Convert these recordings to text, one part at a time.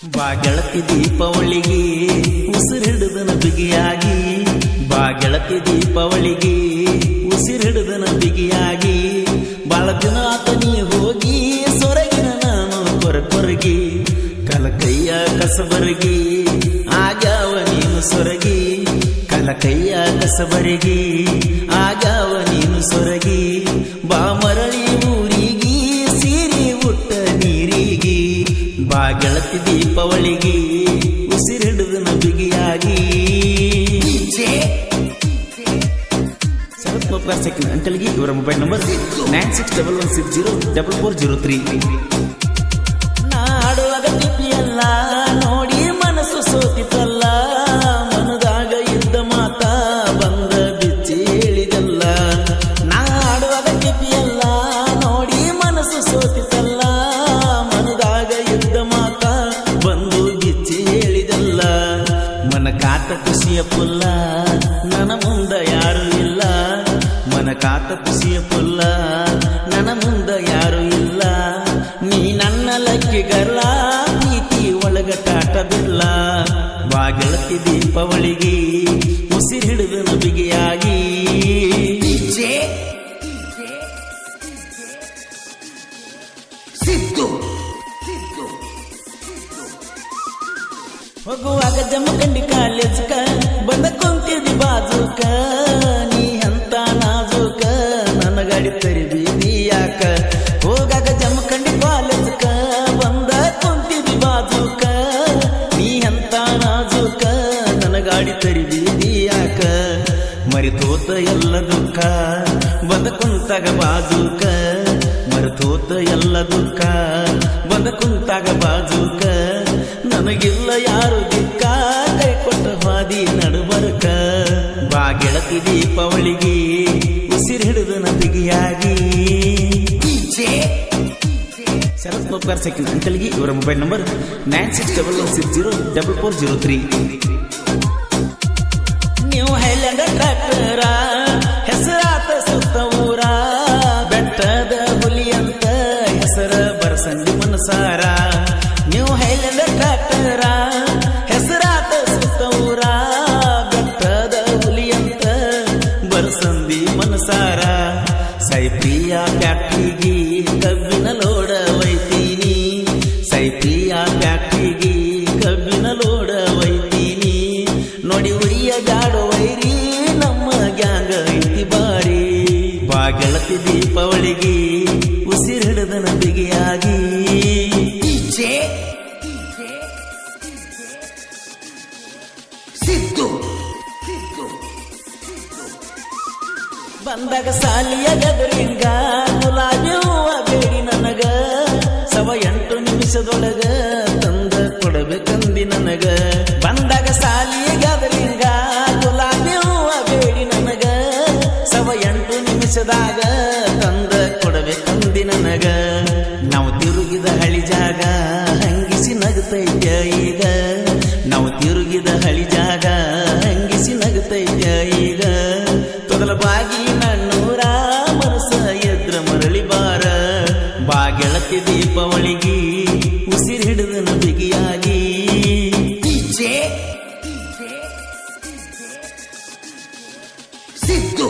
ಬಾ ಗೆಳತಿ ದೀಪಾವಳಿಗೆ ಉಸಿರಿಡಿದನ ಬಿಗಿಯಾಗಿ ಬಾ ಗೆಳತಿ ದೀಪಾವಳಿಗೆ ಉಸಿರಿಡಿದನ ಬಿಗಿಯಾಗಿ ಬಾಳ ದಿನ ಆತ ನೀ ಹೋಗಿ ಸೊರಗಿನ ನಾನು ಕೊರ ಕೊರಗಿ ಕಲಕೈಯ ಕಸಬರಗಿ ಆಗ್ಯಾವ ನೀನು ಸೊರಗಿ ಕಲಕೈಯ ಕಸಬರಗಿ ಆಗ್ಯಾವ ನೀನು ಸೊರಗಿ ಬಾ ಮರಳಿ ಊರಿಗೆ ಸೀರೆ ಉಟ್ಟ ನೀರಿಗೆ ಬಾ ಗೆಳತಿ ದೀಪಾವಳಿಗೆ ಉಸಿರಿಡಿದನ ಬಿಗಿಯಾಗಿ ಶರತ್ ಮೊಬೈಲ್ ಸೆಕೆಂಡ್ ಅಂಕಲ್ಗೆ ಇವರ mobile number nine six double one six zero double four zero three ನಾಡುವಾಗ ತಿಪ್ಪಿಯಲ್ಲ ನೋಡಿ ಮನಸ್ಸು ಸೋತಿತಲ್ಲ ಮನದಾಗ ಇದ್ದ ಮಾತ ಬಂದ ಬಿಚ್ಚಿ ಹೇಳಿದಲ್ಲ ನಾಡುವಾಗ ತಿಪ್ಪಿಯಲ್ಲ ನೋಡಿ ಮನಸ್ಸು ಸೋತಿತಲ್ಲ ಮನದಾಗ ಇದ್ದ ಮಾತ ಬಂದು ಬಿಚ್ಚಿ ಹೇಳಿದಲ್ಲ ಮನ ಕಾತ ಖುಷಿಯ ಪುಲ್ಲ ನನ್ನ ಮುಂದ ಯಾರು ಇಲ್ಲ ಮನ ಕಾತ ಖುಷಿಯ ಪುಲ್ಲ ನನ್ನ ಮುಂದ ಯಾರು ಇಲ್ಲ ನೀ ನನ್ನ ಲಕ್ಕಿಗಲ್ಲ ನೀತಿ ಒಳಗಟಾಟದಿಲ್ಲ ಬಾ ಗೆಳತಿ ದೀಪಾವಳಿಗೆ ಉಸಿರಿಡಿದ ಬಿಗಿಯಾಗಿ ಸಿದ್ದು ಹೋಗುವಾಗ ಜಮಖಂಡಿ ಕಾಲೇಜ್ಕ ಬಂದ ಕುಂತಿದಿ ಬಾಜುಕ ನೀ ಅಂತ ನಾಜುಕ ನನ್ನ ಗಾಡಿ ತರಿದಿ ಯಾಕ ಹೋಗಾಗ ಜಮಖಂಡಿ ಕಾಲೇಜ್ಕ ಬಂದ ಕುಂತಿದಿ ಬಾಜುಕ ನೀ ಅಂತ ನಾಜುಕ ನನ್ನ ಗಾಡಿ ತರಿದಿ ಯಾಕ ಮರಿತೋತ ಎಲ್ಲ ದುಃಖ ಬಂದ ಕುಂತಾಗ ಬಾಜುಕ ಮರೆತೋತ ಎಲ್ಲ ದುಃಖ ಬಂದ ಕುಂತಾಗ ಬಾಜುಕ ನನಗಿಲ್ಲ ಯಾರು ದಿಕ್ಕ ಕೈ ಕೊಟ್ಟ ಹಾದಿ ನಡುಬರಕ ಬಾ ಗೆಳತಿ ದೀಪಾವಳಿಗೆ ಉಸಿರು ಹಿಡಿದು ಬಿಗಿಯಾಗಿ ಶರತ್ ಮೊಬೈಲ್ ಸೆಕೆಂಡ್ ಅಂಕಲ್ಗೆ ಇವರ mobile number nine six double one six zero double four zero three ನೀವು ಹೈಲ್ಯಾಂಡ್ ಟ್ರ್ಯಾಕ್ಟರ ಹೆಸರಾತ ಸುತ್ತ ಊರ ಬೆಟ್ಟದ ಹುಲಿ ಅಂತ ಹೆಸರ ಬರ್ಸಂದಿ ಮನಸಾರ ನೀವು ಹೈಲ್ಯಾಂಡ್ ಟ್ರ್ಯಾಕ್ಟರ ಹೆಸರಾತ ಸುತ್ತ ಊರ ಬೆಟ್ಟದ ಹುಲಿ ಅಂತ ಬರ್ಸಂದಿ ಮನಸಾರ ಸೈಪ್ರಿಯ ಫ್ಯಾಕ್ಟ್ರಿಗೆ ಕಬ್ಬಿನ ಲೋಡ ಒಯ್ತೀನಿ ಸೈಪ್ರಿಯ ಫ್ಯಾಕ್ಟ್ರಿಗೆ ಕಬ್ಬಿನ ಲೋಡ ಒಯ್ತೀನಿ ನೋಡಿ ಉರಿಯ ಜಾಡೋ ವೈರಿ ನಮ್ಮ ಗ್ಯಾಂಗ ಐತಿ ಬಾರಿ ಬಾ ಗೆಳತಿ ದೀಪಾವಳಿಗೆ ಉಸಿರಿಡದನ ಬಿಗಿಯಾಗಿ ಸಿದ್ದು ಬಂದಾಗ ಸಾಲಿಯ ಗದರಿಂಗ ಗುಲಾಬಿ ಹೂವ ಬೇಡಿ ನನಗ ಸವ ಎಂಟು ನಿಮಿಷದೊಳಗ ತಂದ ಕೊಡಬೇಕಂದಿ ನನಗ ಬಂದಾಗ ಸಾಲಿಯ ಗದರಿಂಗ ಗುಲಾಬಿ ಹೂವ ಬೇಡಿ ನನಗ ಸವ ಎಂಟು ನಿಮಿಷದಾಗ ತಂದ ಕೊಡಬೇಕಂದಿ ನನಗ ನಾವು ತಿರುಗಿದ ಹಳಿ ಜಾಗ ಹಂಗಿಸಿ ನಗತೈತ್ಯ ಈಗ ನಾವು ತಿರುಗಿದ ಹಳಿ ಜಾಗ ಹಂಗಿಸಿ ನಗತೈತ್ಯ ಈಗ ತೊದಲ ಬಾಗಿ ನನ್ನೂರ ಮನಸ ಎದ್ರ ಮರಳಿ ಬಾರ ಬಾ ಗೆಳತಿ ದೀಪಾವಳಿಗೆ ಉಸಿರು ಹಿಡಿದನ ಬಿಗಿಯಾಗಿ ಸಿದ್ದು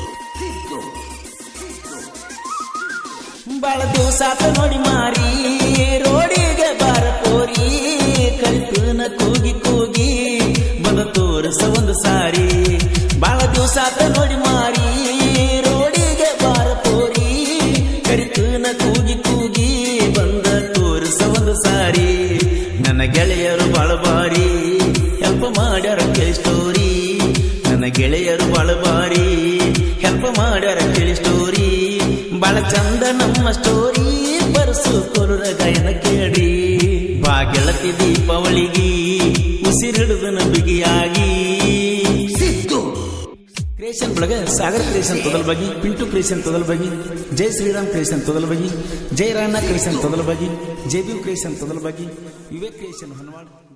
ಬಾಳ ದಿವಸ ಆತ ನೋಡಿ ಮಾರಿ ರೋಡಿಗೆ ಬಾರ ಪೋರಿ ಕರಿತನ ಕೂಗಿ ಕೂಗಿ ಬಂದ ತೋರಸ ಒಂದು ಸಾರಿ ಬಾಳ ದಿವಸ ಆತ ನೋಡಿ ಮಾರಿ ರೋಡಿಗೆ ಬಾರ ಪೋರಿ ಕರಿತನ ಕೂಗಿ ಕೂಗಿ ಬಂದ ತೋರಸ ಒಂದು ಸಾರಿ ನನ್ನ ಗೆಳೆಯರು ಬಾಳ ಬಾರಿ ಹೆಲ್ಪ್ ಮಾಡ್ಯಾರ ಕೇಳಿ ಸ್ಟೋರಿ ನನ್ನ ಗೆಳೆಯರು ಬಾಳ ಬಾರಿ ಹೆಲ್ಪ್ ಮಾಡ್ಯಾರ ಕೇಳಿ ಸ್ಟೋರಿ ಬಾಳ ಚಂದ ನಮ್ಮ ಸ್ಟೋರಿ ಬರ್ಸು ಕೊರುರ ಗಾಯನ ಕೇಳಿ ಬಾ ಗೆಳತಿ ದೀಪಾವಳಿಗೆ ಉಸಿರಿಡುದನ ಬಿಗಿಯಾಗಿ ಸಿದ್ದು ಕ್ರಿಯೇಷನ್ ಒಳಗ ಸಾಗರ್ ಕ್ರಿಯೇಷನ್ ತೊದಲ್ ಬಗಿ ಪಿಂಟು ಕ್ರಿಯೇಷನ್ ತೊದಲ್ ಬಗಿ ಜೈ ಶ್ರೀರಾಮ್ ಕ್ರಿಯೇಷನ್ ತೊದಲ್ ಬಗಿ ಜೈ ರಾಣ ಕ್ರಿಯೇಷನ್ ತೊದಲ್ ಬಗಿ ಜೈ ಬಿ ಕ್ರಿಯೇಷನ್ ತೊದಲ್ ಬಗಿ ವಿವೇಕ್ ಕ್ರಿಯೇಷನ್ ಹೊನವಾಡ್